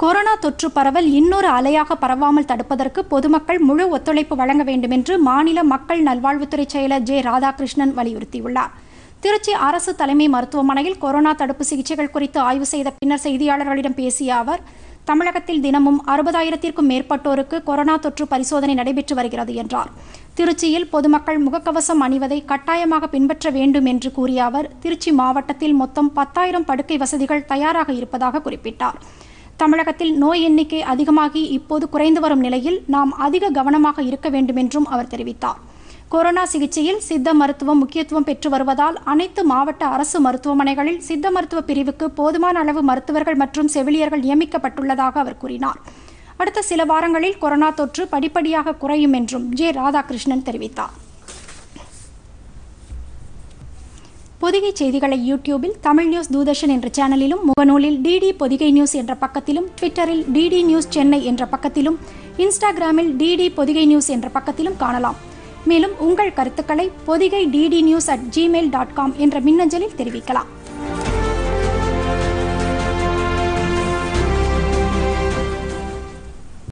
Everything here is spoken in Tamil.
கொரோனா தொற்று பரவல் இன்னொரு அலையாக பரவாமல் தடுப்பதற்கு பொதுமக்கள் முழு ஒத்துழைப்பு வழங்க வேண்டும் என்று மாநில மக்கள் நல்வாழ்வுத்துறை செயலர் ஜே ராதாகிருஷ்ணன் வலியுறுத்தியுள்ளார் திருச்சி அரசு தலைமை மருத்துவமனையில் கொரோனா தடுப்பு சிகிச்சைகள் குறித்து ஆய்வு செய்த பின்னர் செய்தியாளர்களிடம் பேசிய அவர் தமிழகத்தில் தினமும் அறுபதாயிரத்திற்கும் மேற்பட்டோருக்கு கொரோனா தொற்று பரிசோதனை நடைபெற்று வருகிறது என்றார் திருச்சியில் பொதுமக்கள் முகக்கவசம் அணிவதை கட்டாயமாக பின்பற்ற வேண்டும் என்று கூறிய அவர் திருச்சி மாவட்டத்தில் மொத்தம் பத்தாயிரம் படுக்கை வசதிகள் தயாராக இருப்பதாக குறிப்பிட்டார் தமிழகத்தில் நோய் எண்ணிக்கை அதிகமாகி இப்போது குறைந்து வரும் நிலையில் நாம் அதிக கவனமாக இருக்க வேண்டும் என்றும் அவர் தெரிவித்தார் கொரோனா சிகிச்சையில் சித்த மருத்துவம் முக்கியத்துவம் பெற்று வருவதால் அனைத்து மாவட்ட அரசு மருத்துவமனைகளில் சித்த மருத்துவ பிரிவுக்கு போதுமான அளவு மருத்துவர்கள் மற்றும் செவிலியர்கள் நியமிக்கப்பட்டுள்ளதாக அவர் கூறினார் அடுத்த சில வாரங்களில் கொரோனா தொற்று படிப்படியாக குறையும் என்றும் ஜே ராதாகிருஷ்ணன் தெரிவித்தார் பொதிகை செய்திகளை யூடியூபில் தமிழ் நியூஸ் தூதர்ஷன் என்ற சேனலிலும் முகநூலில் டிடி பொதிகை நியூஸ் என்ற பக்கத்திலும் ட்விட்டரில் டிடி நியூஸ் சென்னை என்ற பக்கத்திலும் இன்ஸ்டாகிராமில் டிடி பொதிகை நியூஸ் என்ற பக்கத்திலும் காணலாம் மேலும் உங்கள் கருத்துக்களை Podhigai DD news at Gmail dot com என்ற மின்னஞ்சலில் தெரிவிக்கலாம்